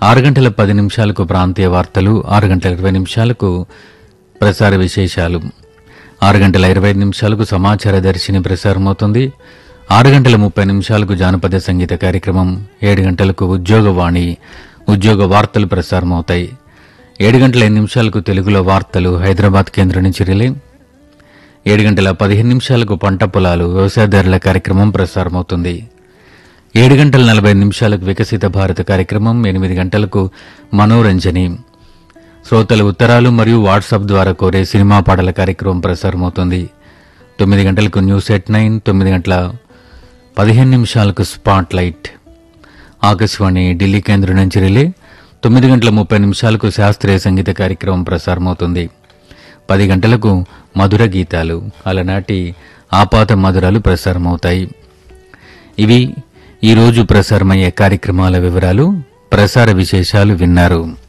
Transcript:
ఆరు గంటల పది నిమిషాలకు ప్రాంతీయ వార్తలు ఆరు గంటల ఇరవై నిమిషాలకు ప్రసార విశేషాలు ఆరు గంటల ఇరవై ఐదు నిమిషాలకు సమాచార దర్శిని ప్రసారమవుతుంది ఆరు గంటల ముప్పై నిమిషాలకు జానపద సంగీత కార్యక్రమం ఏడు గంటలకు ఉద్యోగవాణి ఉద్యోగ వార్తలు ప్రసారమవుతాయి ఏడు గంటల ఐదు నిమిషాలకు తెలుగులో వార్తలు హైదరాబాద్ కేంద్రం నుంచి రిలే ఏడు గంటల పదిహేను నిమిషాలకు పంట పొలాలు వ్యవసాయదారుల కార్యక్రమం ప్రసారమవుతుంది ఏడు గంటల నలభై నిమిషాలకు వికసిత భారత కార్యక్రమం ఎనిమిది గంటలకు మనోరంజని శ్రోతల ఉత్తరాలు మరియు వాట్సాప్ ద్వారా కోరే సినిమా పాటల కార్యక్రమం ప్రసారమవుతుంది తొమ్మిది గంటలకు న్యూస్ ఎట్ నైన్ తొమ్మిది గంటల పదిహేను నిమిషాలకు స్పాట్ లైట్ ఆకాశవాణి ఢిల్లీ కేంద్రం నుంచి రిలే తొమ్మిది గంటల ముప్పై నిమిషాలకు శాస్త్రీయ సంగీత కార్యక్రమం ప్రసారమవుతుంది పది గంటలకు మధుర గీతాలు అలనాటి ఆపాత మధురాలు ప్రసారమవుతాయి ఇవి ఈరోజు ప్రసారమయ్యే కార్యక్రమాల వివరాలు ప్రసార విశేషాలు విన్నారు